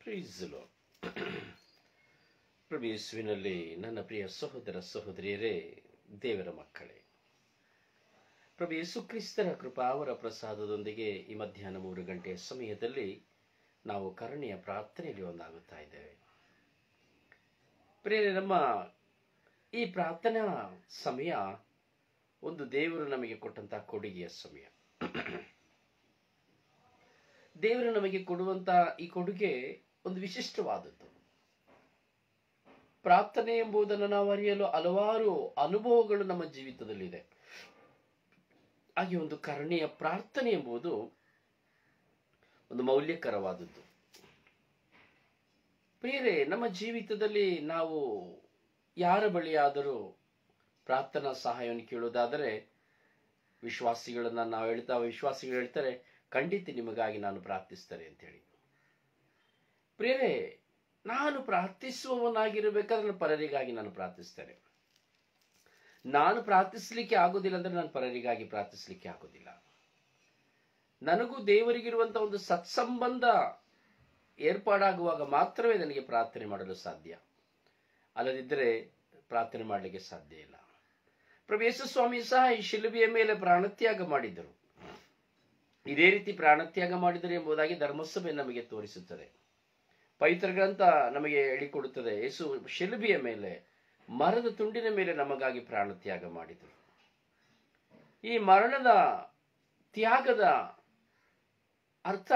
ಪ್ರೀಸಲು ಪ್ರಭು ಯೇಸುವಿನಲ್ಲಿ ನನ್ನ ಪ್ರಿಯ ಸಹೋದರ ಸಹೋದರಿಯರೇ ದೇವರ ಮಕ್ಕಳೇ ಪ್ರಭು ಯೇಸು ಕ್ರಿಸ್ತರ ಕೃಪಾವರ ಪ್ರಸಾದದೊಂದಿಗೆ ಈ ಮಧ್ಯಾಹ್ನ ಮೂರು ಗಂಟೆಯ ಸಮಯದಲ್ಲಿ ನಾವು ಕರುಣೆಯ ಪ್ರಾರ್ಥನೆಯಲ್ಲಿ ಒಂದಾಗುತ್ತಾ ಇದ್ದೇವೆ ಪ್ರಿಯರೇ ನಮ್ಮ ಈ ಪ್ರಾರ್ಥನಾ ಸಮಯ ಒಂದು ದೇವರು ನಮಗೆ ಕೊಟ್ಟಂತಹ ಕೊಡುಗೆಯ ಸಮಯ ದೇವರು ನಮಗೆ ಕೊಡುವಂತ ಈ ಕೊಡುಗೆ ಒಂದು ವಿಶಿಷ್ಟವಾದದ್ದು ಪ್ರಾರ್ಥನೆ ಎಂಬುದನ್ನು ನಾವು ಅರಿಯಲು ಹಲವಾರು ಅನುಭವಗಳು ನಮ್ಮ ಜೀವಿತದಲ್ಲಿದೆ ಹಾಗೆ ಒಂದು ಕರುಣೆಯ ಪ್ರಾರ್ಥನೆ ಎಂಬುದು ಒಂದು ಮೌಲ್ಯಕರವಾದದ್ದು ಪ್ರಿಯರೇ ನಮ್ಮ ಜೀವಿತದಲ್ಲಿ ನಾವು ಯಾರ ಬಳಿಯಾದರೂ ಪ್ರಾರ್ಥನಾ ಸಹಾಯವನ್ನು ಕೇಳುವುದಾದರೆ ವಿಶ್ವಾಸಿಗಳನ್ನ ನಾವು ಹೇಳ್ತಾ ವಿಶ್ವಾಸಿಗಳು ಹೇಳ್ತಾರೆ ಖಂಡಿತ ನಿಮಗಾಗಿ ನಾನು ಪ್ರಾರ್ಥಿಸ್ತೇನೆ ಅಂತೇಳಿ ಪ್ರಿಯರೇ ನಾನು ಪ್ರಾರ್ಥಿಸುವವನಾಗಿರಬೇಕಾದ್ರೆ ಪರರಿಗಾಗಿ ನಾನು ಪ್ರಾರ್ಥಿಸ್ತೇನೆ ನಾನು ಪ್ರಾರ್ಥಿಸಲಿಕ್ಕೆ ಆಗೋದಿಲ್ಲ ಅಂದ್ರೆ ನಾನು ಪರರಿಗಾಗಿ ಪ್ರಾರ್ಥಿಸಲಿಕ್ಕೆ ಆಗೋದಿಲ್ಲ ನನಗೂ ದೇವರಿಗಿರುವಂತಹ ಒಂದು ಸತ್ಸಂಬಂಧ ಏರ್ಪಾಡಾಗುವಾಗ ಮಾತ್ರವೇ ನನಗೆ ಪ್ರಾರ್ಥನೆ ಮಾಡಲು ಸಾಧ್ಯ ಅಲ್ಲದಿದ್ದರೆ ಪ್ರಾರ್ಥನೆ ಮಾಡಲಿಕ್ಕೆ ಸಾಧ್ಯ ಇಲ್ಲ ಪ್ರಭು ಯೇಸು ಸ್ವಾಮಿ ಸಹ ಈ ಶಿಲುಬೆಯ ಮೇಲೆ ಪ್ರಾಣತ್ಯಾಗ ಮಾಡಿದರು ಇದೇ ರೀತಿ ಪ್ರಾಣತ್ಯಾಗ ಮಾಡಿದರು ಎಂಬುದಾಗಿ ಧರ್ಮಸಭೆ ನಮಗೆ ತೋರಿಸುತ್ತದೆ ಪವಿತ್ರ ಗ್ರಂಥ ನಮಗೆ ಹೇಳಿಕೊಡುತ್ತದೆ ಯೇಸು ಶಿಲುಬೆಯ ಮೇಲೆ ಮರದ ತುಂಡಿನ ಮೇಲೆ ನಮಗಾಗಿ ಪ್ರಾಣತ್ಯಾಗ ಮಾಡಿದರು ಈ ಮರಣದ ತ್ಯಾಗದ ಅರ್ಥ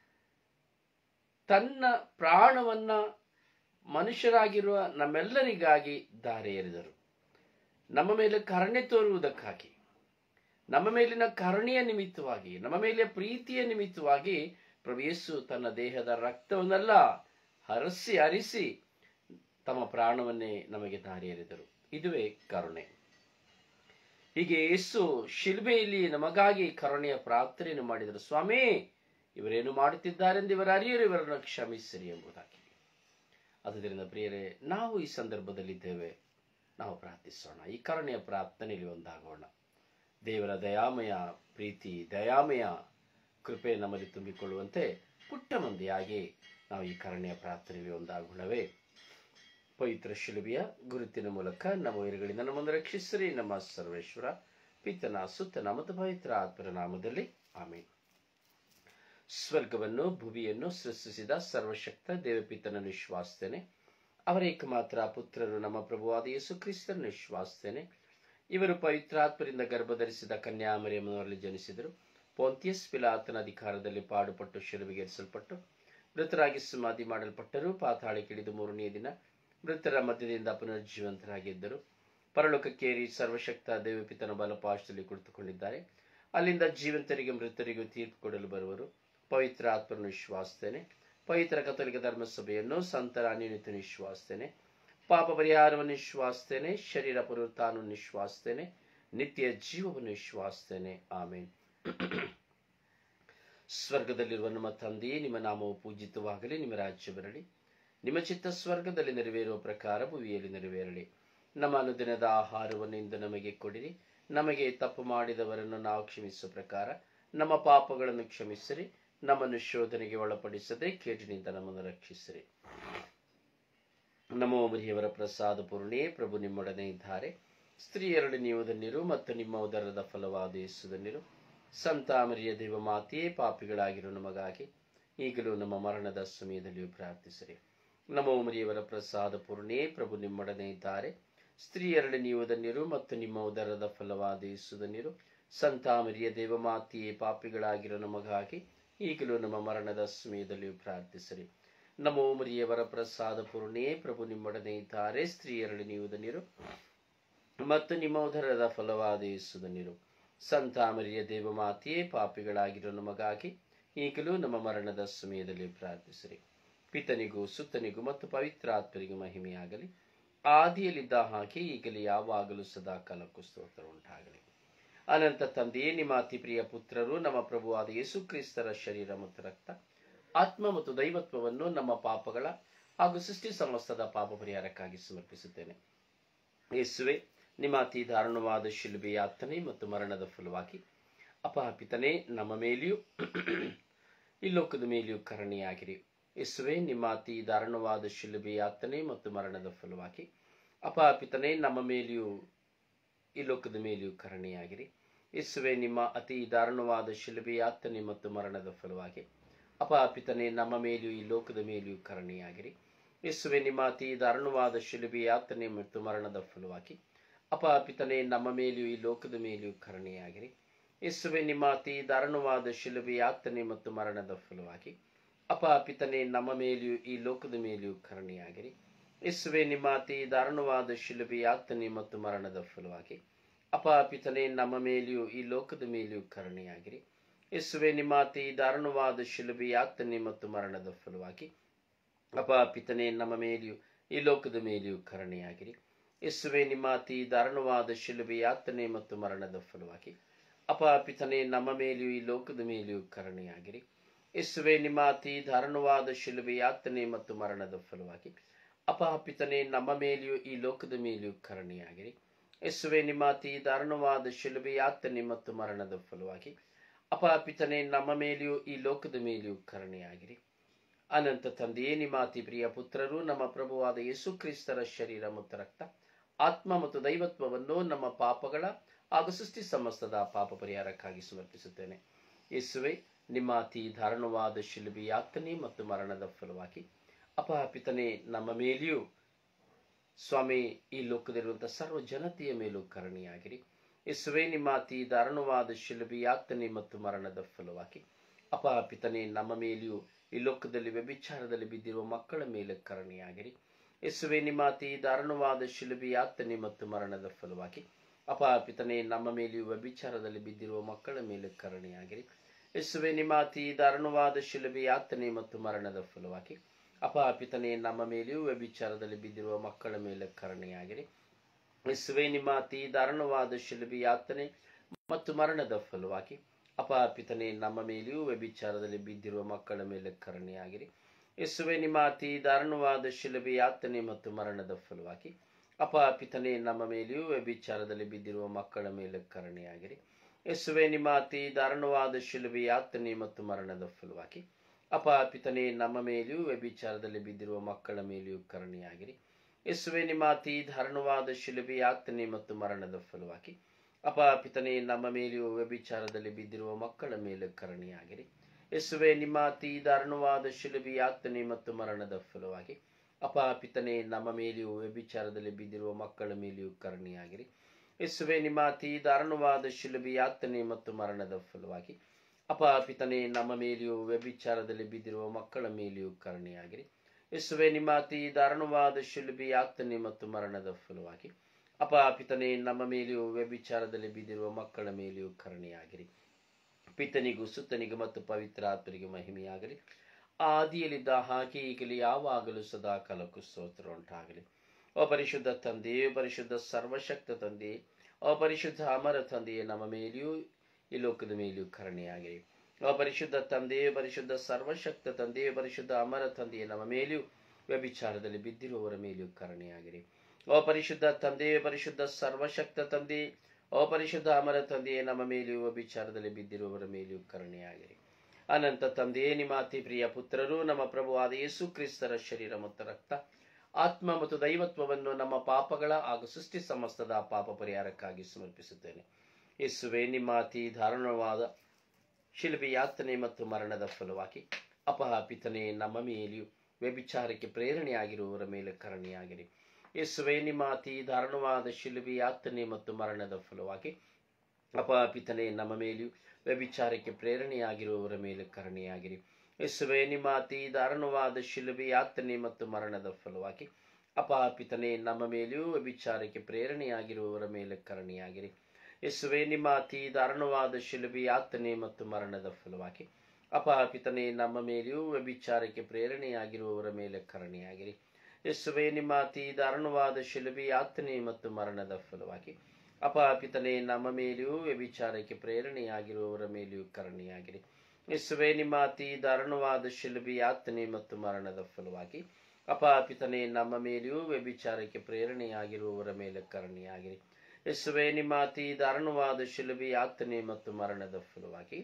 ತನ್ನ ಪ್ರಾಣವನ್ನ ಮನುಷ್ಯರಾಗಿರುವ ನಮ್ಮೆಲ್ಲರಿಗಾಗಿ ದಾರೆ ಎರೆದರು ನಮ್ಮ ಮೇಲೆ ಕರುಣೆ ತೋರುವುದಕ್ಕಾಗಿ ನಮ್ಮ ಮೇಲಿನ ಕರುಣೆಯ ನಿಮಿತ್ತವಾಗಿ ನಮ್ಮ ಮೇಲೆ ಪ್ರೀತಿಯ ನಿಮಿತ್ತವಾಗಿ ಪ್ರಭು ಯೇಸು ತನ್ನ ದೇಹದ ರಕ್ತವನ್ನೆಲ್ಲ ಹರಸಿ ಹರಿಸಿ ತಮ್ಮ ಪ್ರಾಣವನ್ನೇ ನಮಗೆ ದಾರಿ ಎರೆದರು ಇದುವೇ ಕರುಣೆ ಹೀಗೆ ಯೇಸು ಶಿಲ್ಬೆಯಲ್ಲಿ ನಮಗಾಗಿ ಕರುಣೆಯ ಪ್ರಾರ್ಥನೆಯನ್ನು ಮಾಡಿದರು ಸ್ವಾಮಿ ಇವರೇನು ಮಾಡುತ್ತಿದ್ದಾರೆಂದು ಇವರ ಅರಿಯರು ಇವರನ್ನು ಕ್ಷಮಿಸಿರಿ ಎಂಬುದಾಗಿ ಆದ್ದರಿಂದ ಪ್ರಿಯರೇ ನಾವು ಈ ಸಂದರ್ಭದಲ್ಲಿದ್ದೇವೆ ನಾವು ಪ್ರಾರ್ಥಿಸೋಣ ಈ ಕರುಣೆಯ ಪ್ರಾರ್ಥನೆಯಲ್ಲಿ ಒಂದಾಗೋಣ ದೇವರ ದಯಾಮಯ ಪ್ರೀತಿ ದಯಾಮಯ ಕೃಪೆ ನಮ್ಮಲ್ಲಿ ತುಂಬಿಕೊಳ್ಳುವಂತೆ ಪುಟ್ಟ ಮಂದಿಯಾಗಿ ನಾವು ಈ ಕರುಣೆಯ ಪ್ರಾರ್ಥನೆಯಲ್ಲಿ ಒಂದಾಗೋಣವೇ ಪವಿತ್ರ ಶಿಲುಬೆಯ ಗುರುತಿನ ಮೂಲಕ ನಮ್ಮ ವೈರಗಳಿಂದ ನಮ್ಮನ್ನು ರಕ್ಷಿಸಿರಿ ನಮ್ಮ ಸರ್ವೇಶ್ವರ ಪಿತನ ಸುತ್ತನ ಮತ್ತು ಪವಿತ್ರ ಆತ್ಮರ ನಾಮದಲ್ಲಿ ಆಮೇಲೆ ಸ್ವರ್ಗವನ್ನು ಭುವಿಯನ್ನು ಸೃಷ್ಟಿಸಿದ ಸರ್ವಶಕ್ತ ದೇವಪಿತನನ್ನು ವಿಶ್ವಾಸಿಸ್ತೇನೆ ಅವರ ಏಕಮಾತ್ರ ಪುತ್ರರು ನಮ್ಮ ಪ್ರಭುವಾದ ಯೇಸು ಕ್ರಿಸ್ತರನ್ನು ವಿಶ್ವಾಸಿಸ್ತೇನೆ ಇವರು ಪವಿತ್ರಾತ್ಮರಿಂದ ಗರ್ಭಧರಿಸಿದ ಕನ್ಯಾಮರಿಯಮ್ಮನವರಲ್ಲಿ ಜನಿಸಿದರು ಪೋಂತಿಯಸ್ ಪಿಲಾತನ ಅಧಿಕಾರದಲ್ಲಿ ಪಾಡುಪಟ್ಟು ಶಿಲುಬೆಗೇರಿಸಲ್ಪಟ್ಟು ಮೃತರಾಗಿ ಸಮಾಧಿ ಮಾಡಲ್ಪಟ್ಟರು ಪಾತಾಳಕ್ಕಿಳಿದು ಮೂರನೆಯ ದಿನ ಮೃತರ ಮಧ್ಯದಿಂದ ಪುನರ್ಜೀವಂತರಾಗಿದ್ದರು ಪರಲೋಕಕ್ಕೇರಿ ಸರ್ವಶಕ್ತ ದೇವಪಿತನ ಬಲಪಾಶದಲ್ಲಿ ಕುಳಿತುಕೊಂಡಿದ್ದಾರೆ ಅಲ್ಲಿಂದ ಜೀವಂತರಿಗೆ ಮೃತರಿಗೂ ತೀರ್ಪು ಕೊಡಲು ಬರುವರು ಪವಿತ್ರ ಆತ್ಮರನ್ನು ವಿಶ್ವಾಸಿಸ್ತೇನೆ ಪವಿತ್ರ ಕಥೋಲಿಕ ಧರ್ಮಸಭೆಯನ್ನು ಸಂತರ ಅನ್ಯನಿತ ವಿಶ್ವಾಸಿಸ್ತೇನೆ ಪಾಪ ಪರಿಹಾರವನ್ನು ವಿಶ್ವಾಸಿಸ್ತೇನೆ ಶರೀರ ಪುನರುತ್ಥಾನವನ್ನು ವಿಶ್ವಾಸಿಸ್ತೇನೆ ನಿತ್ಯ ಜೀವವನ್ನು ವಿಶ್ವಾಸಿಸ್ತೇನೆ ಆಮೇಲೆ ಸ್ವರ್ಗದಲ್ಲಿರುವ ನಮ್ಮ ತಂದೆಯೇ ನಿಮ್ಮ ನಾಮವು ಪೂಜಿತವಾಗಲಿ ನಿಮ್ಮ ರಾಜ್ಯ ಬರಲಿ ನಿಮ್ಮ ಚಿತ್ತ ಸ್ವರ್ಗದಲ್ಲಿ ನೆರವೇರುವ ಪ್ರಕಾರ ಭುವಿಯಲ್ಲಿ ನೆರವೇರಲಿ ನಮ್ಮ ಅನುದಿನದ ಆಹಾರವನ್ನು ಇಂದು ನಮಗೆ ಕೊಡಿರಿ ನಮಗೆ ತಪ್ಪು ಮಾಡಿದವರನ್ನು ನಾವು ಕ್ಷಮಿಸುವ ಪ್ರಕಾರ ನಮ್ಮ ಪಾಪಗಳನ್ನು ಕ್ಷಮಿಸಿರಿ ನಮ್ಮನ್ನು ಶೋಧನೆಗೆ ಒಳಪಡಿಸದೆ ಕೇಟಿನಿಂದ ನಮ್ಮನ್ನು ರಕ್ಷಿಸಿರಿ ನಮೋ ಮರಿಯವರ ಪ್ರಸಾದ ಪೂರ್ಣೆ ಪ್ರಭು ನಿಮ್ಮೊಡನೆ ಇದ್ದಾರೆ ಸ್ತ್ರೀಯರಲ್ಲಿ ನೀವು ಧನ್ಯರು ಮತ್ತು ನಿಮ್ಮ ಉದರದ ಫಲವಾದ ಯೇಸುಧನ್ಯರು ಸಂತ ಮರಿಯ ದೇವ ಮಾತೆಯೇ ಪಾಪಿಗಳಾಗಿರೋ ನಮಗಾಗಿ ಈಗಲೂ ನಮ್ಮ ಮರಣದ ಸಮಯದಲ್ಲಿಯೂ ಪ್ರಾರ್ಥಿಸಿರಿ ನಮೋ ಮರಿಯವರ ಪ್ರಸಾದ ಪೂರ್ಣೆ ಪ್ರಭು ನಿಮ್ಮೊಡನೆ ಇದ್ದಾರೆ ಸ್ತ್ರೀಯರಲ್ಲಿ ನೀವು ಧನ್ಯರು ಮತ್ತು ನಿಮ್ಮ ಉದರದ ಫಲವಾದ ಯೇಸುಧನ್ಯರು ಸಂತ ಮರಿಯ ದೇವ ಮಾತೆಯೇ ಪಾಪಿಗಳಾಗಿರೋ ನಮಗಾಗಿ ಈಗಲೂ ನಮ್ಮ ಮರಣದ ಸಮಯದಲ್ಲಿಯೂ ಪ್ರಾರ್ಥಿಸಿರಿ ನಮೋ ಮರಿಯವರ ಪ್ರಸಾದ ಪೂರ್ಣೆ ಪ್ರಭು ನಿಮ್ಮೊಡನೆ ಇದ್ದಾರೆ ಸ್ತ್ರೀಯರಲ್ಲಿ ನೀವು ಧನ್ಯರು ಮತ್ತು ನಿಮ್ಮ ಉದರದ ಫಲವಾದ ಯೇಸುಧನ್ಯರು ಸಂತ ಮರಿಯ ದೇವ ಮಾತೆಯೇ ಪಾಪಿಗಳಾಗಿರೋ ನಮಗಾಗಿ ಈಗಲೂ ನಮ್ಮ ಮರಣದ ಸಮಯದಲ್ಲಿ ಪ್ರಾರ್ಥಿಸಿರಿ ಪಿತನಿಗೂ ಸುತ್ತನಿಗೂ ಮತ್ತು ಪವಿತ್ರಾತ್ಮರಿಗೂ ಮಹಿಮೆಯಾಗಲಿ ಆದಿಯಲ್ಲಿದ್ದ ಹಾಗೆ ಈಗಲೇ ಯಾವಾಗಲೂ ಸದಾ ಕಾಲಕ್ಕೂ ಸ್ತೋತ್ರ ಉಂಟಾಗಲಿ ಅನಂತ ತಂದೆಯೇ ನಿಮ್ಮ ಅತಿ ಪ್ರಿಯ ಪುತ್ರರು ನಮ್ಮ ಪ್ರಭುವಾದ ಯೇಸು ಕ್ರಿಸ್ತರ ಶರೀರ ಮತ್ತು ರಕ್ತ ಆತ್ಮ ಮತ್ತು ದೈವತ್ವವನ್ನು ನಮ್ಮ ಪಾಪಗಳ ಹಾಗೂ ಸೃಷ್ಟಿ ಸಮಸ್ತದ ಪಾಪ ಪರಿಹಾರಕ್ಕಾಗಿ ಸಮರ್ಪಿಸುತ್ತೇನೆ ಯೇಸುವೆ ನಿಮ್ಮ ಅತಿ ದಾರುಣವಾದ ಶಿಲುಬೆ ಯಾತನೆ ಮತ್ತು ಮರಣದ ಫಲವಾಗಿ ಅಪಪಿತನೇ ನಮ್ಮ ಮೇಲೆಯೂ ಈ ಲೋಕದ ಮೇಲೆಯೂ ಕರುಣೆಯಾಗಿರಿ ಯೇಸುವೆ ನಿಮ್ಮ ಅತಿ ದಾರುಣವಾದ ಶಿಲುಬೆ ಯಾತನೆ ಮತ್ತು ಮರಣದ ಫಲವಾಗಿ ಅಪ ಪಿತನೆ ನಮ್ಮ ಮೇಲೆಯೂ ಈ ಲೋಕದ ಮೇಲೆಯೂ ಕರುಣೆಯಾಗಿರಿ ಯೇಸುವೆ ನಿಮ್ಮ ಅತಿ ದಾರುಣವಾದ ಶಿಲುಬೆ ಯಾತನೆ ಮತ್ತು ಮರಣದ ಫಲವಾಗಿ ಅಪ ಪಿತನೆ ನಮ್ಮ ಮೇಲೆಯೂ ಈ ಲೋಕದ ಮೇಲೆಯೂ ಕರುಣೆಯಾಗಿರಿ ಯೇಸುವೆ ನಿಮ್ಮ ಅತಿ ದಾರುಣವಾದ ಶಿಲುಬೆ ಯಾತನೆ ಮತ್ತು ಮರಣದ ಫಲವಾಗಿ ಅಪ ಪಿತನೆ ನಮ್ಮ ಮೇಲೆಯೂ ಈ ಲೋಕದ ಮೇಲೆಯೂ ಕರುಣೆಯಾಗಿರಿ ಯೇಸುವೆ ನಿಮ್ಮ ಅತಿ ದಾರುಣವಾದ ಶಿಲುಬೆ ಯಾತನೆ ಮತ್ತು ಮರಣದ ಫಲವಾಗಿ ಅಪ ಪಿತನೆ ನಮ್ಮ ಮೇಲೆಯೂ ಈ ಲೋಕದ ಮೇಲೆಯೂ ಕರುಣೆಯಾಗಿರಿ ಯೇಸುವೆ ನಿಮ್ಮ ಅತಿ ದಾರುಣವಾದ ಶಿಲುಬೆ ಯಾತನೆ ಮತ್ತು ಮರಣದ ಫಲವಾಗಿ ಅಪ ಪಿತನೆ ನಮ್ಮ ಮೇಲೆಯೂ ಈ ಲೋಕದ ಮೇಲೆಯೂ ಕರುಣೆಯಾಗಿರಿ ಯೇಸುವೆ ನಿಮ್ಮ ಅತಿ ದಾರುಣವಾದ ಶಿಲುಬೆ ಯಾತನೆ ಮತ್ತು ಮರಣದ ಫಲವಾಗಿ ಅಪ ಪಿತನೆ ನಮ್ಮ ಮೇಲೆಯೂ ಈ ಲೋಕದ ಮೇಲೆಯೂ ಕರುಣೆಯಾಗಿರಿ ಯೇಸುವೆ ನಿಮ್ಮ ಅತಿ ದಾರುಣವಾದ ಶಿಲುಬೆ ಯಾತನೆ ಮತ್ತು ಮರಣದ ಫಲವಾಗಿ ಅಪ ಪಿತನೆ ನಮ್ಮ ಮೇಲೆಯೂ ಈ ಲೋಕದ ಮೇಲೆಯೂ ಕರುಣೆಯಾಗಿರಿ ಯೇಸುವೆ ನಿಮ್ಮ ಅತಿ ದಾರುಣವಾದ ಶಿಲುಬೆ ಯಾತನೆ ಮತ್ತು ಮರಣದ ಫಲವಾಗಿ ಅಪ ಪಿತನೆ ನಮ್ಮ ಮೇಲೆಯೂ ಈ ಲೋಕದ ಮೇಲೆಯೂ ಕರುಣೆಯಾಗಿರಿ ಯೇಸುವೆ ನಿಮ್ಮ ಅತಿ ದಾರುಣವಾದ ಶಿಲುಬೆ ಯಾತನೆ ಮತ್ತು ಮರಣದ ಫಲವಾಗಿ ಅಪ ಪಿತನೆ ನಮ್ಮ ಮೇಲೆಯೂ ಈ ಲೋಕದ ಮೇಲೆಯೂ ಕರುಣೆಯಾಗಿರಿ ಅನಂತ ತಂದೆಯೇ ನಿಮ್ಮ ಅತಿ ಪ್ರಿಯ ಪುತ್ರರು ನಮ್ಮ ಪ್ರಭುವಾದ ಯೇಸು ಕ್ರಿಸ್ತರ ಶರೀರ ಮತ್ತು ರಕ್ತ ಆತ್ಮ ಮತ್ತು ದೈವತ್ವವನ್ನು ನಮ್ಮ ಪಾಪಗಳ ಹಾಗೂ ಸೃಷ್ಟಿ ಸಮಸ್ತದ ಪಾಪ ಪರಿಹಾರಕ್ಕಾಗಿ ಸಮರ್ಪಿಸುತ್ತೇನೆ ಯೇಸುವೆ ನಿಮ್ಮ ಅತಿ ದಾರುಣವಾದ ಶಿಲುಬೆ ಯಾತನೆ ಮತ್ತು ಮರಣದ ಫಲವಾಗಿ ಅಪಪಿತನೆ ನಮ್ಮ ಮೇಲೆಯೂ ಸ್ವಾಮಿ ಈ ಲೋಕದಲ್ಲಿರುವಂತಹ ಸರ್ವ ಜನತೆಯ ಮೇಲೂ ಕರುಣೆಯಾಗಿರಿ ಯೇಸುವೆ ನಿಮ್ಮ ಅತಿ ದಾರುಣವಾದ ಶಿಲುಬೆ ಯಾತನೆ ಮತ್ತು ಮರಣದ ಫಲವಾಗಿ ಅಪಪಿತನೆ ನಮ್ಮ ಮೇಲೆಯೂ ಈ ಲೋಕದಲ್ಲಿ ವ್ಯಭಿಚಾರದಲ್ಲಿ ಬಿದ್ದಿರುವ ಮಕ್ಕಳ ಮೇಲೆ ಕರುಣೆಯಾಗಿರಿ ಯೇಸುವೆ ನಿಮ್ಮ ಅತಿ ದಾರುಣವಾದ ಶಿಲುಬೆ ಯಾತನೆ ಮತ್ತು ಮರಣದ ಫಲವಾಗಿ ಅಪಪಿತನೆ ನಮ್ಮ ಮೇಲೆಯೂ ವ್ಯಭಿಚಾರದಲ್ಲಿ ಬಿದ್ದಿರುವ ಮಕ್ಕಳ ಮೇಲೆ ಕರುಣೆಯಾಗಿರಿ ಯೇಸುವೆ ನಿಮ್ಮ ಅತಿ ದಾರುಣವಾದ ಶಿಲುಬೆ ಯಾತನೆ ಮತ್ತು ಮರಣದ ಫಲವಾಗಿ ಅಪಪಿತನೆ ನಮ್ಮ ಮೇಲೆಯೂ ವ್ಯಭಿಚಾರದಲ್ಲಿ ಬಿದ್ದಿರುವ ಮಕ್ಕಳ ಮೇಲೆ ಕರುಣೆಯಾಗಿರಿ ಯೇಸುವೆ ನಿಮ್ಮ ಅತಿ ದಾರುಣವಾದ ಶಿಲುಬೆ ಯಾತನೆ ಮತ್ತು ಮರಣದ ಫಲವಾಗಿ ಅಪಪಿತನೆ ನಮ್ಮ ಮೇಲೆಯೂ ವ್ಯಭಿಚಾರದಲ್ಲಿ ಬಿದ್ದಿರುವ ಮಕ್ಕಳ ಮೇಲೆ ಕರುಣೆಯಾಗಿರಿ ಯೇಸುವೆ ನಿಮ್ಮ ಅತಿ ದಾರುಣವಾದ ಶಿಲುಬೆ ಯಾತನೆ ಮತ್ತು ಮರಣದ ಫಲವಾಗಿ ಅಪಪಿತನೆ ನಮ್ಮ ಮೇಲೆಯೂ ವ್ಯಭಿಚಾರದಲ್ಲಿ ಬಿದ್ದಿರುವ ಮಕ್ಕಳ ಮೇಲೆ ಕರುಣೆಯಾಗಿರಿ ಯೇಸುವೆ ನಿಮ್ಮ ಅತಿ ದಾರುಣವಾದ ಶಿಲುಬೆ ಯಾತನೆ ಮತ್ತು ಮರಣದ ಫಲವಾಗಿ ಅಪಪಿತನೆ ನಮ್ಮ ಮೇಲೆಯೂ ವ್ಯಭಿಚಾರದಲ್ಲಿ ಬಿದ್ದಿರುವ ಮಕ್ಕಳ ಮೇಲೆಯೂ ಕರುಣೆಯಾಗಿರಿ ಯೇಸುವೆ ನಿಮ್ಮ ಅತಿ ದಾರುಣವಾದ ಶಿಲುಬೆ ಯಾತನೆ ಮತ್ತು ಮರಣದ ಫಲವಾಗಿ ಅಪಪಿತನೆ ನಮ್ಮ ಮೇಲೆಯೂ ವ್ಯಭಿಚಾರದಲ್ಲಿ ಬಿದ್ದಿರುವ ಮಕ್ಕಳ ಮೇಲೆ ಕರುಣೆಯಾಗಿರಿ ಯೇಸುವೆ ನಿಮ್ಮ ಅತಿ ದಾರುಣವಾದ ಶಿಲುಬೆ ಯಾತನೆ ಮತ್ತು ಮರಣದ ಫಲವಾಗಿ ಅಪಪಿತನೆ ನಮ್ಮ ಮೇಲೆಯೂ ವ್ಯಭಿಚಾರದಲ್ಲಿ ಬಿದ್ದಿರುವ ಮಕ್ಕಳ ಮೇಲೆಯೂ ಕರುಣೆಯಾಗಿರಿ ಯೇಸುವೆ ನಿಮ್ಮ ಅತಿ ದಾರುಣವಾದ ಶಿಲುಬೆ ಯಾತನೆ ಮತ್ತು ಮರಣದ ಫಲವಾಗಿ ಅಪಪಿತನೆ ನಮ್ಮ ಮೇಲೆಯೂ ವ್ಯಭಿಚಾರದಲ್ಲಿ ಬಿದ್ದಿರುವ ಮಕ್ಕಳ ಮೇಲೆಯೂ ಕರುಣೆಯಾಗಿರಿ ಯೇಸುವೆ ನಿಮ್ಮ ಅತಿ ದಾರುಣವಾದ ಶಿಲುಬೆ ಯಾತನೆ ಮತ್ತು ಮರಣದ ಫಲವಾಗಿ ಅಪಪಿತನೆ ನಮ್ಮ ಮೇಲೆಯೂ ವ್ಯಭಿಚಾರದಲ್ಲಿ ಬಿದ್ದಿರುವ ಮಕ್ಕಳ ಮೇಲೆಯೂ ಕರುಣೆಯಾಗಿರಿ ಪಿತನಿಗೂ ಸುತ್ತನಿಗೂ ಮತ್ತು ಪವಿತ್ರ ಆತ್ಮರಿಗೆ ಮಹಿಮೆಯಾಗಲಿ ಆದಿಯಲ್ಲಿದ್ದ ಹಾಗೆ ಈಗಲೇ ಯಾವಾಗಲೂ ಸದಾ ಕಾಲಕ್ಕೂ ಸ್ತೋತ್ರ ಉಂಟಾಗಲಿ ಓ ಪರಿಶುದ್ಧ ತಂದೆಯೇ ಪರಿಶುದ್ಧ ಸರ್ವಶಕ್ತ ತಂದೆಯೇ ಓ ಪರಿಶುದ್ಧ ಅಮರ ತಂದೆಯೇ ನಮ್ಮ ಮೇಲೆಯೂ ಈ ಲೋಕದ ಮೇಲೆಯೂ ಕರುಣೆಯಾಗಿರಿ ಓ ಪರಿಶುದ್ಧ ತಂದೆಯೇ ಪರಿಶುದ್ಧ ಸರ್ವಶಕ್ತ ತಂದೆಯೇ ಪರಿಶುದ್ಧ ಅಮರ ತಂದೆಯೇ ನಮ್ಮ ಮೇಲೆಯೂ ವ್ಯಭಿಚಾರದಲ್ಲಿ ಬಿದ್ದಿರುವವರ ಮೇಲೆಯೂ ಕರುಣೆಯಾಗಿರಿ ಓ ಪರಿಶುದ್ಧ ತಂದೆಯೇ ಪರಿಶುದ್ಧ ಸರ್ವಶಕ್ತ ತಂದೆ ಓ ಪರಿಶುದ್ಧ ಅಮರ ತಂದೆಯೇ ನಮ್ಮ ಮೇಲೆಯೂ ವ್ಯಭಿಚಾರದಲ್ಲಿ ಬಿದ್ದಿರುವವರ ಮೇಲೆಯೂ ಕರುಣೆಯಾಗಿರಿ ಅನಂತ ತಂದೆಯೇ ನಿಮ್ಮ ಅತಿ ಪ್ರಿಯ ಪುತ್ರರು ನಮ್ಮ ಪ್ರಭುವಾದ ಯೇಸು ಕ್ರಿಸ್ತರ ಶರೀರ ಮತ್ತು ರಕ್ತ ಆತ್ಮ ಮತ್ತು ದೈವತ್ವವನ್ನು ನಮ್ಮ ಪಾಪಗಳ ಹಾಗೂ ಸೃಷ್ಟಿ ಸಮಸ್ತದ ಪಾಪ ಪರಿಹಾರಕ್ಕಾಗಿ ಸಮರ್ಪಿಸುತ್ತೇನೆ ಯೇಸುವೆ ನಿಮ್ಮ ಅತಿ ದಾರುಣವಾದ ಶಿಲ್ಬಿ ಯಾತನೆ ಮತ್ತು ಮರಣದ ಫಲವಾಗಿ ಅಪಹಾಪಿತನೆ ನಮ್ಮ ಮೇಲೆಯೂ ವ್ಯಭಿಚಾರಕ್ಕೆ ಪ್ರೇರಣೆಯಾಗಿರುವವರ ಮೇಲೆ ಕರುಣೆಯಾಗಿರಿ ಯೇಸುವೆ ನಿಮ್ಮ ಅತಿ ದಾರುಣವಾದ ಶಿಲುಬೆ ಯಾತನೆ ಮತ್ತು ಮರಣದ ಫಲವಾಗಿ ಅಪಪಿತನೆ ನಮ್ಮ ಮೇಲೆಯೂ ವ್ಯಭಿಚಾರಕ್ಕೆ ಪ್ರೇರಣೆಯಾಗಿರುವವರ ಮೇಲೆ ಕರುಣೆಯಾಗಿರಿ ಯೇಸುವೆ ನಿಮ್ಮ ಅತಿ ದಾರುಣವಾದ ಶಿಲುಬೆ ಯಾತನೆ ಮತ್ತು ಮರಣದ ಫಲವಾಗಿ ಅಪಪಿತನೆ ನಮ್ಮ ಮೇಲೆಯೂ ವ್ಯಭಿಚಾರಕ್ಕೆ ಪ್ರೇರಣೆಯಾಗಿರುವವರ ಮೇಲೆ ಕರುಣೆಯಾಗಿರಿ ಯೇಸುವೆ ನಿಮ್ಮ ಅತಿ ದಾರುಣವಾದ ಶಿಲುಬೆ ಯಾತನೆ ಮತ್ತು ಮರಣದ ಫಲವಾಗಿ ಅಪಪಿತನೆ ನಮ್ಮ ಮೇಲೆಯೂ ವ್ಯಭಿಚಾರಕ್ಕೆ ಪ್ರೇರಣೆಯಾಗಿರುವವರ ಮೇಲೆ ಕರುಣೆಯಾಗಿರಿ ಯೇಸುವೆ ನಿಮ್ಮ ಅತಿ ದಾರುಣವಾದ ಶಿಲುಬೆ ಯಾತನೆ ಮತ್ತು ಮರಣದ ಫಲವಾಗಿ ಅಪಪಿತನೆ ನಮ್ಮ ಮೇಲೆಯೂ ವ್ಯಭಿಚಾರಕ್ಕೆ ಪ್ರೇರಣೆಯಾಗಿರುವವರ ಮೇಲೆಯೂ ಕರುಣೆಯಾಗಿರಿ ಯೇಸುವೆ ನಿಮ್ಮ ಅತಿ ದಾರುಣವಾದ ಶಿಲುಬೆ ಯಾತನೆ ಮತ್ತು ಮರಣದ ಫಲವಾಗಿ ಅಪಪಿತನೆ ನಮ್ಮ ಮೇಲೆಯೂ ವ್ಯಭಿಚಾರಕ್ಕೆ ಪ್ರೇರಣೆಯಾಗಿರುವವರ ಮೇಲೆ ಕರುಣೆಯಾಗಿರಿ ಯೇಸುವೆ ನಿಮ್ಮ ಅತಿ ದಾರುಣವಾದ ಶಿಲುಬೆ ಯಾತನೆ ಮತ್ತು ಮರಣದ ಫಲವಾಗಿ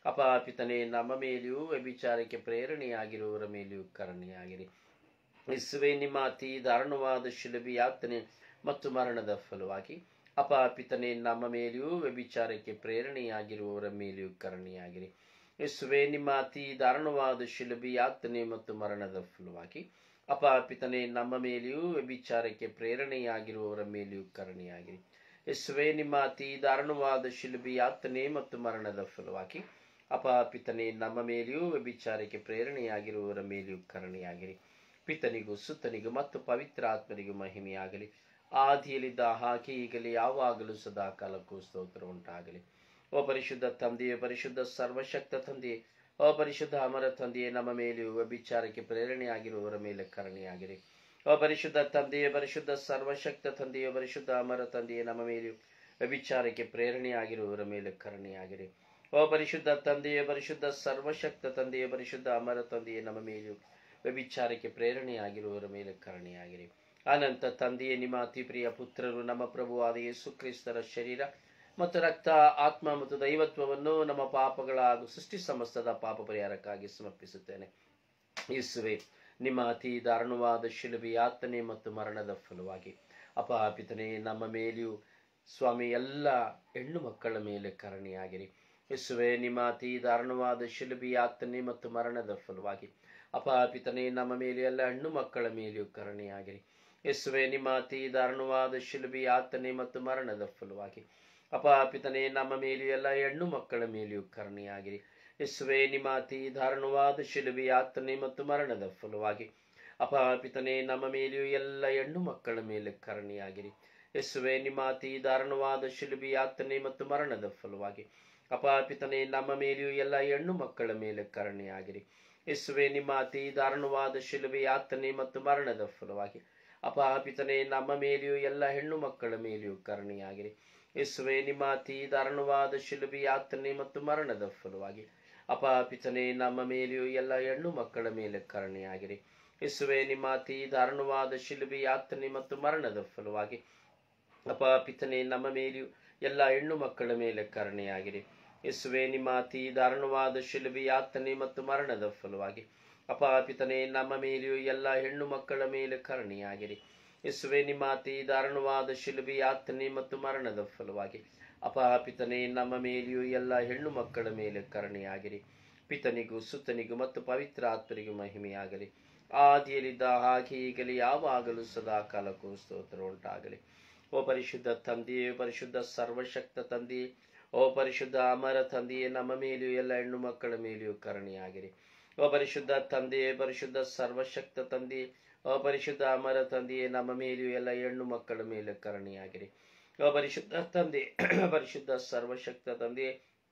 ಅಪಾಪಿತನೇ ನಮ್ಮ ಮೇಲೆಯೂ ವ್ಯಭಿಚಾರಕ್ಕೆ ಪ್ರೇರಣೆಯಾಗಿರುವವರ ಮೇಲೆಯೂ ಕರುಣೆಯಾಗಿರಿ ಯೇಸುವೆ ನಿಮ್ಮ ಅತಿ ದಾರುಣವಾದ ಶಿಲುಬಿ ಯಾತನೆ ಮತ್ತು ಮರಣದ ಫಲವಾಗಿ ಅಪಾಪಿತನೇ ನಮ್ಮ ಮೇಲೆಯೂ ವ್ಯಭಿಚಾರಕ್ಕೆ ಪ್ರೇರಣೆಯಾಗಿರುವವರ ಮೇಲೆಯೂ ಕರುಣೆಯಾಗಿರಿ ಯೇಸುವೆ ನಿಮ್ಮ ಅತಿ ದಾರುಣವಾದ ಶಿಲುಬಿ ಯಾತನೆ ಮತ್ತು ಮರಣದ ಫಲವಾಗಿ ಅಪಾಪಿತನೇ ನಮ್ಮ ಮೇಲೆಯೂ ವ್ಯಭಿಚಾರಕ್ಕೆ ಪ್ರೇರಣೆಯಾಗಿರುವವರ ಮೇಲೆಯೂ ಕರುಣೆಯಾಗಿರಿ ಯೇಸುವೆ ನಿಮ್ಮ ಅತಿ ದಾರುಣವಾದ ಶಿಲುಬಿ ಯಾತನೆ ಮತ್ತು ಮರಣದ ಫಲವಾಗಿ ಅಪಾಪಿತನೇ ನಮ್ಮ ಮೇಲೆಯೂ ವ್ಯಭಿಚಾರಕ್ಕೆ ಪ್ರೇರಣೆಯಾಗಿರುವವರ ಮೇಲೆಯೂ ಕರುಣೆಯಾಗಿರಿ ಪಿತನಿಗೂ ಸುತ್ತನಿಗೂ ಮತ್ತು ಪವಿತ್ರ ಆತ್ಮನಿಗೂ ಮಹಿಮೆಯಾಗಲಿ ಆದಿಯಲ್ಲಿದ್ದ ಹಾಗೆ ಈಗಲೇ ಯಾವಾಗಲೂ ಸದಾ ಕಾಲಕ್ಕೂ ಸ್ತೋತ್ರ ಉಂಟಾಗಲಿ ಓ ಪರಿಶುದ್ಧ ತಂದೆಯೇ ಪರಿಶುದ್ಧ ಸರ್ವಶಕ್ತ ತಂದೆಯೇ ಓ ಪರಿಶುದ್ಧ ಅಮರ ತಂದೆಯೇ ನಮ್ಮ ಮೇಲೆಯೂ ವ್ಯಭಿಚಾರಕ್ಕೆ ಪ್ರೇರಣೆಯಾಗಿರುವವರ ಮೇಲೆ ಕರುಣೆಯಾಗಿರಿ ಓ ಪರಿಶುದ್ಧ ತಂದೆಯೇ ಪರಿಶುದ್ಧ ಸರ್ವಶಕ್ತ ತಂದೆಯೇ ಪರಿಶುದ್ಧ ಅಮರ ತಂದೆಯೇ ನಮ್ಮ ಮೇಲೆಯೂ ವ್ಯಭಿಚಾರಕ್ಕೆ ಪ್ರೇರಣೆಯಾಗಿರುವವರ ಮೇಲೆ ಕರುಣೆಯಾಗಿರಿ ಓ ಪರಿಶುದ್ಧ ತಂದೆಯೇ ಪರಿಶುದ್ಧ ಸರ್ವಶಕ್ತ ತಂದೆಯೇ ಪರಿಶುದ್ಧ ಅಮರ ತಂದೆಯೇ ನಮ್ಮ ಮೇಲೆಯೂ ವ್ಯಭಿಚಾರಕ್ಕೆ ಪ್ರೇರಣೆಯಾಗಿರುವವರ ಮೇಲೆ ಕರುಣೆಯಾಗಿರಿ ಅನಂತ ತಂದೆಯೇ ನಿಮ್ಮ ಅತಿ ಪ್ರಿಯ ಪುತ್ರರು ನಮ್ಮ ಪ್ರಭುವಾದ ಯೇಸು ಕ್ರಿಸ್ತರ ಶರೀರ ಮತ್ತು ರಕ್ತ ಆತ್ಮ ಮತ್ತು ದೈವತ್ವವನ್ನು ನಮ್ಮ ಪಾಪಗಳ ಹಾಗೂ ಸೃಷ್ಟಿ ಸಮಸ್ತದ ಪಾಪ ಪರಿಹಾರಕ್ಕಾಗಿ ಸಮರ್ಪಿಸುತ್ತೇನೆ ಯೇಸುವೆ ನಿಮ್ಮ ಅತಿ ದಾರುಣವಾದ ಶಿಲುಬೆ ಯಾತನೆ ಮತ್ತು ಮರಣದ ಫಲವಾಗಿ ಅಪಾಪಿತನೇ ನಮ್ಮ ಮೇಲೆಯೂ ಸ್ವಾಮಿ ಎಲ್ಲ ಹೆಣ್ಣು ಮಕ್ಕಳ ಮೇಲೆ ಕರುಣೆಯಾಗಿರಿ ಯೇಸುವೆ ನಿಮ್ಮ ಅತಿ ದಾರುಣವಾದ ಶಿಲುಬೆ ಯಾತನೆ ಮತ್ತು ಮರಣದ ಫಲವಾಗಿ ಅಪಾಪಿತನೇ ನಮ್ಮ ಮೇಲೆ ಎಲ್ಲ ಹೆಣ್ಣು ಮಕ್ಕಳ ಮೇಲೆಯೂ ಕರುಣೆಯಾಗಿರಿ ಯೇಸುವೆ ನಿಮ್ಮ ಅತಿ ದಾರುಣವಾದ ಶಿಲುಬೆ ಯಾತನೆ ಮತ್ತು ಮರಣದ ಫಲವಾಗಿ ಅಪಾಪಿತನೇ ನಮ್ಮ ಮೇಲೆಯೂ ಎಲ್ಲ ಹೆಣ್ಣು ಮಕ್ಕಳ ಮೇಲೆಯೂ ಕರುಣೆಯಾಗಿರಿ ಯೇಸುವೆ ನಿಮ್ಮ ಅತಿ ದಾರುಣವಾದ ಶಿಲುಬೆ ಯಾತನೆ ಮತ್ತು ಮರಣದ ಫಲವಾಗಿ ಅಪಾಪಿತನೇ ನಮ್ಮ ಮೇಲೆಯೂ ಎಲ್ಲ ಹೆಣ್ಣು ಮಕ್ಕಳ ಮೇಲೆ ಕರುಣೆಯಾಗಿರಿ ಯೇಸುವೆ ನಿಮ್ಮ ಅತಿ ದಾರುಣವಾದ ಶಿಲುಬೆ ಯಾತನೆ ಮತ್ತು ಮರಣದ ಫಲವಾಗಿ ಅಪಾಪಿತನೇ ನಮ್ಮ ಮೇಲೆಯೂ ಎಲ್ಲ ಹೆಣ್ಣು ಮಕ್ಕಳ ಮೇಲೆ ಕರುಣೆಯಾಗಿರಿ ಯೇಸುವೆ ನಿಮ್ಮ ಅತಿ ದಾರುಣವಾದ ಶಿಲುಬೆ ಯಾತನೆ ಮತ್ತು ಮರಣದ ಫಲವಾಗಿ ಅಪಾಪಿತನೇ ನಮ್ಮ ಮೇಲೆಯೂ ಎಲ್ಲ ಹೆಣ್ಣು ಮಕ್ಕಳ ಮೇಲೆಯೂ ಕರುಣೆಯಾಗಿರಿ ಯೇಸುವೆ ನಿಮ್ಮ ಅತಿ ದಾರುಣವಾದ ಶಿಲುಬೆ ಯಾತನೆ ಮತ್ತು ಮರಣದ ಫಲವಾಗಿ ಅಪಾಪಿತನೇ ನಮ್ಮ ಮೇಲೆಯೂ ಎಲ್ಲ ಹೆಣ್ಣು ಮಕ್ಕಳ ಮೇಲೆ ಕರುಣೆಯಾಗಿರಿ ಯೇಸುವೆ ನಿಮ್ಮ ಅತಿ ದಾರುಣವಾದ ಶಿಲುಬೆ ಯಾತನೆ ಮತ್ತು ಮರಣದ ಫಲವಾಗಿ ಅಪಾಪಿತನೇ ನಮ್ಮ ಮೇಲೆಯೂ ಎಲ್ಲ ಹೆಣ್ಣು ಮಕ್ಕಳ ಮೇಲೆ ಕರುಣೆಯಾಗಿರಿ ಯೇಸುವೆ ನಿಮ್ಮ ಅತಿ ದಾರುಣವಾದ ಶಿಲುಬೆ ಯಾತನೆ ಮತ್ತು ಮರಣದ ಫಲವಾಗಿ ಅಪಾಪಿತನೇ ನಮ್ಮ ಮೇಲೆಯೂ ಎಲ್ಲ ಹೆಣ್ಣು ಮಕ್ಕಳ ಮೇಲೆ ಕರುಣೆಯಾಗಿರಿ ಯೇಸುವೆ ನಿಮ್ಮ ಅತಿ ದಾರುಣವಾದ ಶಿಲುಬೆ ಯಾತನೆ ಮತ್ತು ಮರಣದ ಫಲವಾಗಿ ಅಪಾಪಿತನೇ ನಮ್ಮ ಮೇಲೆಯೂ ಎಲ್ಲ ಹೆಣ್ಣು ಮಕ್ಕಳ ಮೇಲೆ ಕರುಣೆಯಾಗಿರಿ ಪಿತನಿಗೂ ಸುತ್ತನಿಗೂ ಮತ್ತು ಪವಿತ್ರ ಆತ್ಮರಿಗೂ ಮಹಿಮೆಯಾಗಲಿ ಆದಿಯಲ್ಲಿದ್ದ ಹಾಗೆ ಈಗಲೇ ಯಾವಾಗಲೂ ಸದಾ ಕಾಲಕ್ಕೂ ಸ್ತೋತ್ರ ಉಂಟಾಗಲಿ ಓ ಪರಿಶುದ್ಧ ತಂದೆಯೇ ಪರಿಶುದ್ಧ ಸರ್ವಶಕ್ತ ತಂದೆಯೇ ಓ ಪರಿಶುದ್ಧ ಅಮರ ತಂದೆಯೇ ನಮ್ಮ ಮೇಲೆಯೂ ಎಲ್ಲ ಹೆಣ್ಣು ಮಕ್ಕಳ ಮೇಲೆಯೂ ಕರುಣೆಯಾಗಿರಿ ಓ ಪರಿಶುದ್ಧ ತಂದೆಯೇ ಪರಿಶುದ್ಧ ಸರ್ವಶಕ್ತ ತಂದೆಯೇ ಓ ಪರಿಶುದ್ಧ ಅಮರ ತಂದೆಯೇ ನಮ್ಮ ಮೇಲೆಯೂ ಎಲ್ಲ ಹೆಣ್ಣು ಮಕ್ಕಳ ಮೇಲೆ ಕರುಣೆಯಾಗಿರಿ ಓ ಪರಿಶುದ್ಧ ತಂದೆ ಪರಿಶುದ್ಧ ಸರ್ವಶಕ್ತ ತಂದೆಯೇ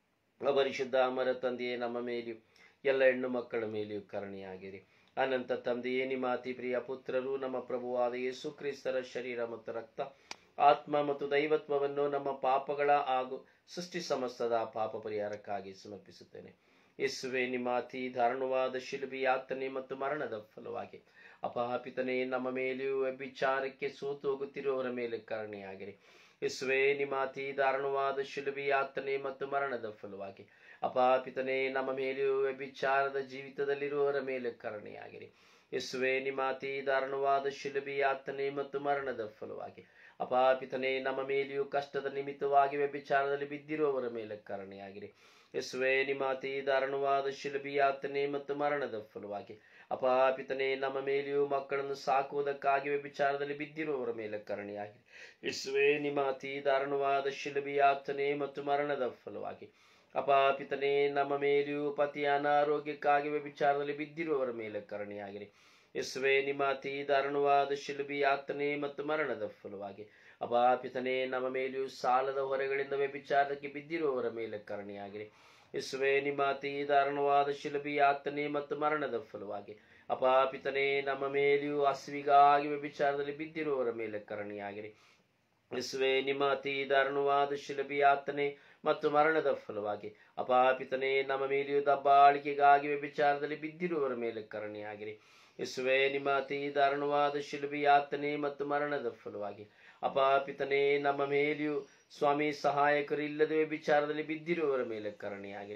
ಓ ಪರಿಶುದ್ಧ ಅಮರ ತಂದೆಯೇ ನಮ್ಮ ಮೇಲೆಯೂ ಎಲ್ಲ ಹೆಣ್ಣು ಮಕ್ಕಳ ಮೇಲೆಯೂ ಕರುಣೆಯಾಗಿರಿ ಅನಂತ ತಂದೆಯೇ ನಿಮ್ಮ ಅತಿ ಪ್ರಿಯ ಪುತ್ರರು ನಮ್ಮ ಪ್ರಭುವಾದ ಯೇಸು ಕ್ರಿಸ್ತರ ಶರೀರ ಮತ್ತು ರಕ್ತ ಆತ್ಮ ಮತ್ತು ದೈವತ್ವವನ್ನು ನಮ್ಮ ಪಾಪಗಳ ಹಾಗೂ ಸೃಷ್ಟಿ ಸಮಸ್ತದ ಪಾಪ ಪರಿಹಾರಕ್ಕಾಗಿ ಸಮರ್ಪಿಸುತ್ತೇನೆ ಯೇಸುವೆ ನಿಮ್ಮ ಅತಿ ದಾರುಣವಾದ ಶಿಲುಬಿ ಯಾತನೆ ಮತ್ತು ಮರಣದ ಫಲವಾಗಿ ಅಪಹಾಪಿತನೇ ನಮ್ಮ ಮೇಲೆಯೂ ವ್ಯಭಿಚಾರಕ್ಕೆ ಸೋತು ಹೋಗುತ್ತಿರುವವರ ಮೇಲೆ ಕರುಣೆಯಾಗಿರಿ ಯೇಸುವೆ ನಿಮ್ಮ ಅತಿ ದಾರುಣವಾದ ಶಿಲುಬಿ ಯಾತನೆ ಮತ್ತು ಮರಣದ ಫಲವಾಗಿ ಅಪಾಪಿತನೇ ನಮ್ಮ ಮೇಲೆಯೂ ವ್ಯಭಿಚಾರದ ಜೀವಿತದಲ್ಲಿರುವವರ ಮೇಲೆ ಕರುಣೆಯಾಗಿರಿ ಯೇಸುವೆ ನಿಮ್ಮ ಅತಿ ದಾರುಣವಾದ ಶಿಲುಬಿ ಯಾತನೆ ಮತ್ತು ಮರಣದ ಫಲವಾಗಿ ಅಪಾಪಿತನೇ ನಮ್ಮ ಮೇಲೆಯೂ ಕಷ್ಟದ ನಿಮಿತ್ತವಾಗಿ ವ್ಯಭಿಚಾರದಲ್ಲಿ ಬಿದ್ದಿರುವವರ ಮೇಲೆ ಕರುಣೆಯಾಗಿರಿ ಯೇಸುವೆ ನಿಮ್ಮ ಅತಿ ದಾರುಣವಾದ ಶಿಲುಬಿ ಯಾತನೆ ಮತ್ತು ಮರಣದ ಫಲವಾಗಿ ಅಪಾಪಿತನೇ ನಮ್ಮ ಮೇಲೆಯೂ ಮಕ್ಕಳನ್ನು ಸಾಕುವುದಕ್ಕಾಗಿ ವ್ಯಭಿಚಾರದಲ್ಲಿ ಬಿದ್ದಿರುವವರ ಮೇಲೆ ಕರುಣೆಯಾಗಿರಿ ಯೇಸುವೆ ನಿಮ್ಮ ಅತಿ ದಾರುಣವಾದ ಶಿಲುಬಿ ಯಾತನೆ ಮತ್ತು ಮರಣದ ಫಲವಾಗಿ ಅಪಾಪಿತನೇ ನಮ್ಮ ಮೇಲೆಯೂ ಪತಿಯ ಅನಾರೋಗ್ಯಕ್ಕಾಗಿ ವ್ಯಭಿಚಾರದಲ್ಲಿ ಬಿದ್ದಿರುವವರ ಮೇಲೆ ಕರುಣೆಯಾಗಿರಿ ಯೇಸುವೆ ನಿಮ್ಮ ಅತಿ ದಾರುಣವಾದ ಶಿಲುಬಿ ಯಾತನೆ ಮತ್ತು ಮರಣದ ಫಲವಾಗಿ ಅಪಾಪಿತನೇ ನಮ್ಮ ಮೇಲೆಯೂ ಸಾಲದ ಹೊರೆಗಳಿಂದ ವ್ಯಭಿಚಾರಕ್ಕೆ ಬಿದ್ದಿರುವವರ ಮೇಲೆ ಕರುಣೆಯಾಗಿರಿ ಯೇಸುವೆ ನಿಮ್ಮ ಅತಿ ದಾರುಣವಾದ ಶಿಲುಬಿ ಯಾತನೆ ಮತ್ತು ಮರಣದ ಫಲವಾಗಿ ಅಪಾಪಿತನೇ ನಮ್ಮ ಮೇಲೆಯೂ ಹಸಿವಿಗಾಗಿ ವ್ಯಭಿಚಾರದಲ್ಲಿ ಬಿದ್ದಿರುವವರ ಮೇಲೆ ಕರುಣೆಯಾಗಿರಿ ಯೇಸುವೆ ನಿಮ್ಮ ಅತಿ ದಾರುಣವಾದ ಶಿಲುಬಿ ಯಾತನೆ ಮತ್ತು ಮರಣದ ಫಲವಾಗಿ ಅಪಾಪಿತನೇ ನಮ್ಮ ಮೇಲೆಯೂ ದಬ್ಬಾಳಿಕೆಗಾಗಿ ವ್ಯಭಿಚಾರದಲ್ಲಿ ಬಿದ್ದಿರುವವರ ಮೇಲೆ ಕರುಣೆಯಾಗಿರಿ ಯೇಸುವೆ ನಿಮ್ಮ ಅತಿ ದಾರುಣವಾದ ಶಿಲುಬಿ ಯಾತನೆ ಮತ್ತು ಮರಣದ ಫಲವಾಗಿ ಅಪಾಪಿತನೇ ನಮ್ಮ ಮೇಲೆಯೂ ಸ್ವಾಮಿ ಸಹಾಯಕರಿಲ್ಲದೆ ವಿಚಾರದಲ್ಲಿ ಬಿದ್ದಿರುವವರ ಮೇಲೆ ಕರುಣೆಯಾಗಿರಿ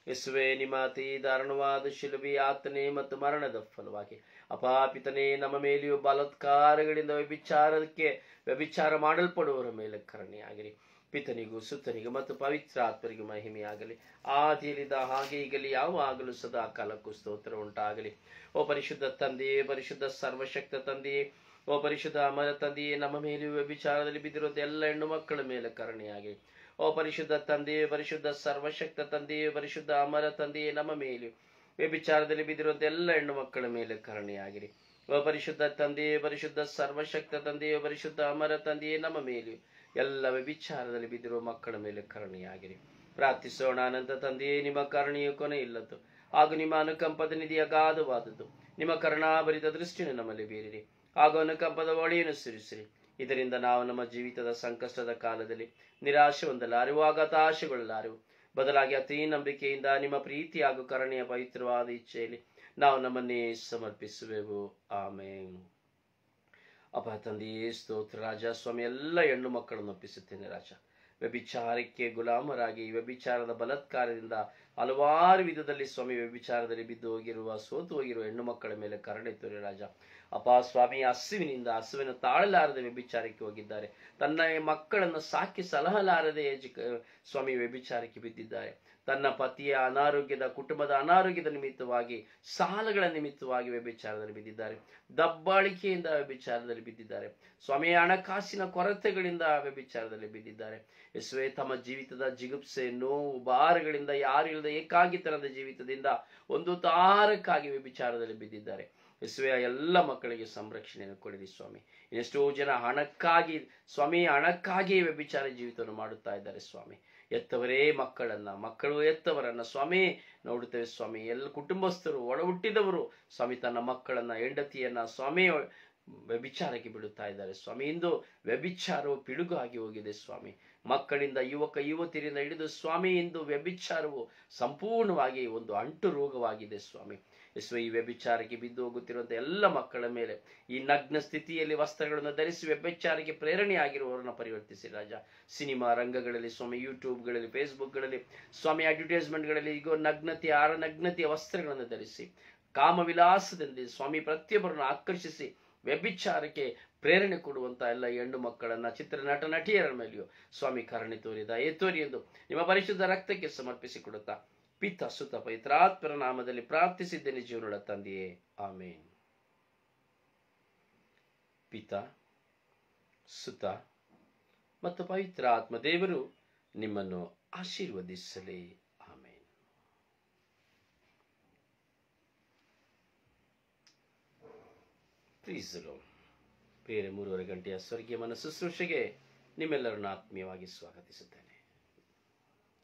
ಯೇಸುವೆ ನಿಮ್ಮ ಅತಿ ದಾರುಣವಾದ ಶಿಲುಬೆ ಯಾತನೆ ಮತ್ತು ಮರಣದ ಫಲವಾಗಿ ಅಪಾಪಿತನೇ ನಮ್ಮ ಮೇಲೆಯೂ ಬಲಾತ್ಕಾರಗಳಿಂದ ವ್ಯಭಿಚಾರಕ್ಕೆ ವ್ಯಭಿಚಾರ ಮಾಡಲ್ಪಡುವವರ ಮೇಲೆ ಕರುಣೆಯಾಗಿರಿ ಪಿತನಿಗೂ ಸುತ್ತನಿಗೂ ಮತ್ತು ಪವಿತ್ರ ಆತ್ಮರಿಗೂ ಮಹಿಮೆಯಾಗಲಿ ಆದಿಯಲ್ಲಿದ್ದ ಹಾಗೆ ಈಗಲಿ ಯಾವಾಗಲೂ ಸದಾ ಕಾಲಕ್ಕೂ ಸ್ತೋತ್ರ ಉಂಟಾಗಲಿ ಓ ಪರಿಶುದ್ಧ ತಂದೆಯೇ ಪರಿಶುದ್ಧ ಸರ್ವಶಕ್ತ ತಂದೆಯೇ ಓ ಪರಿಶುದ್ಧ ಅಮರ ತಂದೆಯೇ ನಮ್ಮ ಮೇಲೆಯೂ ವ್ಯಭಿಚಾರದಲ್ಲಿ ಬಿದ್ದಿರುವಂತ ಎಲ್ಲ ಹೆಣ್ಣು ಮಕ್ಕಳ ಮೇಲೆ ಕರುಣೆಯಾಗಲಿ ಓ ಪರಿಶುದ್ಧ ತಂದೆಯೇ ಪರಿಶುದ್ಧ ಸರ್ವಶಕ್ತ ತಂದೆಯೇ ಪರಿಶುದ್ಧ ಅಮರ ತಂದೆಯೇ ನಮ್ಮ ಮೇಲೆಯೂ ವ್ಯಭಿಚಾರದಲ್ಲಿ ಬಿದ್ದಿರುವಂತ ಎಲ್ಲ ಹೆಣ್ಣು ಮಕ್ಕಳ ಮೇಲೆ ಕರುಣೆಯಾಗಿರಿ ಓ ಪರಿಶುದ್ಧ ತಂದೆಯೇ ಪರಿಶುದ್ಧ ಸರ್ವಶಕ್ತ ತಂದೆಯೇ ಪರಿಶುದ್ಧ ಅಮರ ತಂದೆಯೇ ನಮ್ಮ ಮೇಲೆಯೂ ಎಲ್ಲ ವ್ಯಭಿಚಾರದಲ್ಲಿ ಬಿದ್ದಿರುವ ಮಕ್ಕಳ ಮೇಲೆ ಕರುಣೆಯಾಗಿರಿ ಪ್ರಾರ್ಥಿಸೋಣ ಅನಂತ ತಂದೆಯೇ ನಿಮ್ಮ ಕರುಣೆಯ ಕೊನೆ ಇಲ್ಲದ್ದು ಹಾಗೂ ನಿಮ್ಮ ಅನುಕಂಪದ ನಿಧಿ ಅಗಾಧವಾದದ್ದು ನಿಮ್ಮ ಕರುಣಾಭರಿತ ದೃಷ್ಟಿಯನ್ನು ನಮ್ಮಲ್ಲಿ ಬೀರಿರಿ ಹಾಗೂ ಅನುಕಂಪದ ಒಳೆಯನ್ನು ಸುರಿಸಿರಿ ಇದರಿಂದ ನಾವು ನಮ್ಮ ಜೀವಿತದ ಸಂಕಷ್ಟದ ಕಾಲದಲ್ಲಿ ನಿರಾಶೆ ಹೊಂದಲಾರೆವು ಆಗ ಹತಾಶೆಗೊಳ್ಳಲಾರೆವು ಬದಲಾಗಿ ಅತಿ ನಂಬಿಕೆಯಿಂದ ನಿಮ್ಮ ಪ್ರೀತಿ ಹಾಗೂ ಕರುಣೆಯ ಪವಿತ್ರವಾದ ಇಚ್ಛೆಯಲ್ಲಿ ನಾವು ನಮ್ಮನ್ನೇ ಸಮರ್ಪಿಸುವೆವು ಆಮೇನ್ ಅಪ್ಪ ತಂದೆಯೇ ಸ್ತೋತ್ರ ರಾಜ ಸ್ವಾಮಿ ಎಲ್ಲ ಹೆಣ್ಣು ಮಕ್ಕಳನ್ನು ಒಪ್ಪಿಸುತ್ತೇನೆ ರಾಜ ವ್ಯಭಿಚಾರಕ್ಕೆ ಗುಲಾಮರಾಗಿ ವ್ಯಭಿಚಾರದ ಬಲಾತ್ಕಾರದಿಂದ ಹಲವಾರು ವಿಧದಲ್ಲಿ ಸ್ವಾಮಿ ವ್ಯಭಿಚಾರದಲ್ಲಿ ಬಿದ್ದು ಹೋಗಿರುವ ಸೋತು ಹೋಗಿರುವ ಹೆಣ್ಣು ಮಕ್ಕಳ ಮೇಲೆ ಕರುಣೆ ತೋರಿ ರಾಜ ಅಪ್ಪ ಸ್ವಾಮಿ ಹಸುವಿನಿಂದ ಹಸುವಿನ ತಾಳಲಾರದೆ ವ್ಯಭಿಚಾರಕ್ಕೆ ಹೋಗಿದ್ದಾರೆ ತನ್ನ ಮಕ್ಕಳನ್ನು ಸಾಕಿ ಸಲಹಲಾರದೆ ಎಜುಕ- ಸ್ವಾಮಿ ವ್ಯಭಿಚಾರಕ್ಕೆ ಬಿದ್ದಿದ್ದಾರೆ ತನ್ನ ಪತಿಯ ಅನಾರೋಗ್ಯದ ಕುಟುಂಬದ ಅನಾರೋಗ್ಯದ ನಿಮಿತ್ತವಾಗಿ ಸಾಲಗಳ ನಿಮಿತ್ತವಾಗಿ ವ್ಯಭಿಚಾರದಲ್ಲಿ ಬಿದ್ದಿದ್ದಾರೆ ದಬ್ಬಾಳಿಕೆಯಿಂದ ವ್ಯಭಿಚಾರದಲ್ಲಿ ಬಿದ್ದಿದ್ದಾರೆ ಸ್ವಾಮಿ ಹಣಕಾಸಿನ ಕೊರತೆಗಳಿಂದ ವ್ಯಭಿಚಾರದಲ್ಲಿ ಬಿದ್ದಿದ್ದಾರೆ ಯೇಸುವೆ ತಮ್ಮ ಜೀವಿತದ ಜಿಗುಪ್ಸೆ ನೋವು ಭಾರಗಳಿಂದ ಯಾರು ಇಲ್ಲದ ಏಕಾಗಿತನದ ಜೀವಿತದಿಂದ ಒಂದು ತಾರಕ್ಕಾಗಿ ವ್ಯಭಿಚಾರದಲ್ಲಿ ಬಿದ್ದಿದ್ದಾರೆ ಯೇಸುವೆ ಆ ಎಲ್ಲ ಮಕ್ಕಳಿಗೆ ಸಂರಕ್ಷಣೆಯನ್ನು ಕೊಡಿರಿ ಸ್ವಾಮಿ ಎಷ್ಟೋ ಜನ ಹಣಕ್ಕಾಗಿ ಸ್ವಾಮಿ ಹಣಕ್ಕಾಗಿ ವ್ಯಭಿಚಾರ ಜೀವಿತವನ್ನು ಮಾಡುತ್ತಾ ಇದ್ದಾರೆ ಸ್ವಾಮಿ ಎತ್ತವರೇ ಮಕ್ಕಳನ್ನ ಮಕ್ಕಳು ಎತ್ತವರನ್ನ ಸ್ವಾಮಿ ನೋಡುತ್ತೇವೆ ಸ್ವಾಮಿ ಎಲ್ಲ ಕುಟುಂಬಸ್ಥರು ಒಳ ಹುಟ್ಟಿದವರು ಸ್ವಾಮಿ ತನ್ನ ಮಕ್ಕಳನ್ನ ಹೆಂಡತಿಯನ್ನ ಸ್ವಾಮಿ ವ್ಯಭಿಚಾರಕ್ಕೆ ಬಿಡುತ್ತಾ ಇದ್ದಾರೆ ಸ್ವಾಮಿ ಇಂದು ವ್ಯಭಿಚಾರವು ಪಿಡುಗು ಆಗಿ ಹೋಗಿದೆ ಸ್ವಾಮಿ ಮಕ್ಕಳಿಂದ ಯುವಕ ಯುವತಿಯರಿಂದ ಹಿಡಿದು ಸ್ವಾಮಿ ಇಂದು ವ್ಯಭಿಚಾರವು ಸಂಪೂರ್ಣವಾಗಿ ಒಂದು ಅಂಟು ರೋಗವಾಗಿದೆ ಸ್ವಾಮಿ ಯೇಸುವೆ ಈ ವ್ಯಭಿಚಾರಕ್ಕೆ ಬಿದ್ದು ಹೋಗುತ್ತಿರುವಂತಹ ಎಲ್ಲ ಮಕ್ಕಳ ಮೇಲೆ ಈ ನಗ್ನ ಸ್ಥಿತಿಯಲ್ಲಿ ವಸ್ತ್ರಗಳನ್ನು ಧರಿಸಿ ವ್ಯಭಿಚಾರಕ್ಕೆ ಪ್ರೇರಣೆಯಾಗಿರುವವರನ್ನ ಪರಿವರ್ತಿಸಿ ರಾಜ ಸಿನಿಮಾ ರಂಗಗಳಲ್ಲಿ ಸ್ವಾಮಿ ಯೂಟ್ಯೂಬ್ಗಳಲ್ಲಿ ಫೇಸ್ಬುಕ್ಗಳಲ್ಲಿ ಸ್ವಾಮಿ ಅಡ್ವರ್ಟೈಸ್ಮೆಂಟ್ಗಳಲ್ಲಿ ಈಗ ನಗ್ನತೆ ಆರ ನಗ್ನತೆಯ ವಸ್ತ್ರಗಳನ್ನು ಧರಿಸಿ ಕಾಮವಿಲಾಸದಲ್ಲಿ ಸ್ವಾಮಿ ಪ್ರತಿಯೊಬ್ಬರನ್ನು ಆಕರ್ಷಿಸಿ ವ್ಯಭಿಚಾರಕ್ಕೆ ಪ್ರೇರಣೆ ಕೊಡುವಂತ ಎಲ್ಲ ಹೆಣ್ಣು ಮಕ್ಕಳನ್ನ ಚಿತ್ರ ನಟ ನಟಿಯರ ಮೇಲೆಯೂ ಸ್ವಾಮಿ ಕರುಣೆ ತೋರಿದ ಏತೋರಿ ಎಂದು ನಿಮ್ಮ ಪರಿಶುದ್ಧ ರಕ್ತಕ್ಕೆ ಸಮರ್ಪಿಸಿ ಕೊಡುತ್ತಾ ಪಿತ ಸುತ ಪವಿತ್ರಾತ್ಮರ ನಾಮದಲ್ಲಿ ಪ್ರಾರ್ಥಿಸಿದ್ದೇನೆ ಜೀವನದ ತಂದೆಯೇ ಆಮೇನ್ ಪಿತ ಸುತ ಮತ್ತು ಪವಿತ್ರ ಆತ್ಮ ದೇವರು ನಿಮ್ಮನ್ನು ಆಶೀರ್ವದಿಸಲಿ ಆಮೇನ್ ಪ್ರೀಸಲು ಬೇರೆ ಮೂರುವರೆ ಗಂಟೆಯ ಸ್ವರ್ಗೀಯ ಮನ ಶುಶ್ರೂಷೆಗೆ ನಿಮ್ಮೆಲ್ಲರನ್ನು ಆತ್ಮೀಯವಾಗಿ ಸ್ವಾಗತಿಸುತ್ತೇನೆ